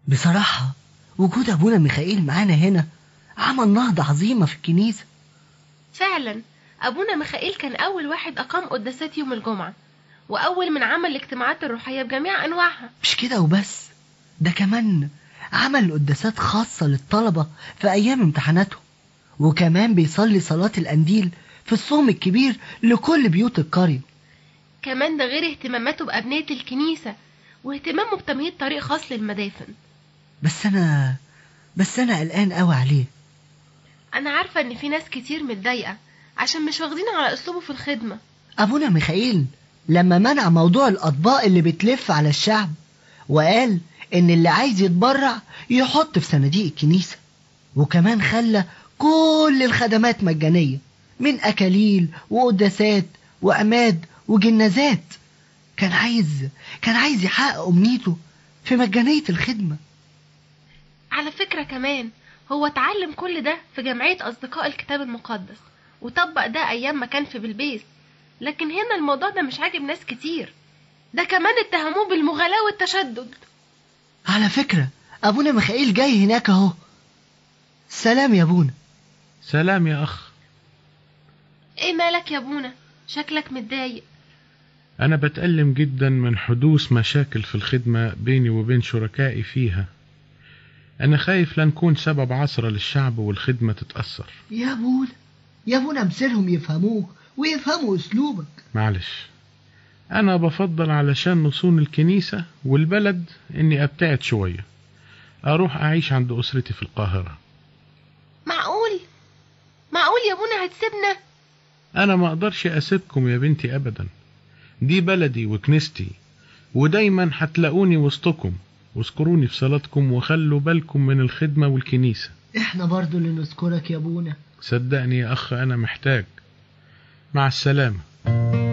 بصراحة وجود أبونا ميخائيل معانا هنا عمل نهضة عظيمة في الكنيسة فعلا أبونا ميخائيل كان أول واحد أقام قداسات يوم الجمعة وأول من عمل الاجتماعات الروحية بجميع أنواعها مش كده وبس ده كمان عمل قداسات خاصة للطلبة في أيام امتحاناتهم وكمان بيصلي صلاة الأنديل في الصوم الكبير لكل بيوت القرية كمان ده غير اهتماماته بأبنية الكنيسة واهتمامه بتمهيد طريق خاص للمدافن بس أنا بس أنا قلقان قوي عليه أنا عارفة إن في ناس كتير متضايقة عشان مش واخدين على أسلوبه في الخدمة أبونا ميخائيل لما منع موضوع الأطباق اللي بتلف على الشعب وقال إن اللي عايز يتبرع يحط في صناديق الكنيسة وكمان خلى كل الخدمات مجانية من أكاليل وقداسات وأماد وجنازات كان عايز كان عايز يحقق أمنيته في مجانية الخدمة على فكرة كمان هو اتعلم كل ده في جمعية أصدقاء الكتاب المقدس وطبق ده أيام ما كان في بلبيس لكن هنا الموضوع ده مش عاجب ناس كتير ده كمان اتهموه بالمغالاة والتشدد على فكرة أبونا ميخائيل جاي هناك أهو سلام يا أبونا سلام يا أخ ايه مالك يا بونا شكلك متضايق أنا بتألم جدا من حدوث مشاكل في الخدمة بيني وبين شركائي فيها أنا خايف لا نكون سبب عثرة للشعب والخدمة تتأثر يا أبونا يا أبونا امسرهم يفهموك ويفهموا أسلوبك معلش أنا بفضل علشان نصون الكنيسة والبلد إني أبتعد شوية أروح أعيش عند أسرتي في القاهرة معقول معقول يا بونا هتسيبنا أنا ما أقدرش أسيبكم يا بنتي أبدا دي بلدي وكنيستي ودايما هتلاقوني وسطكم واذكروني في صلاتكم وخلوا بالكم من الخدمة والكنيسة إحنا برضو اللي نذكرك يا أبونا صدقني يا أخ أنا محتاج مع السلامة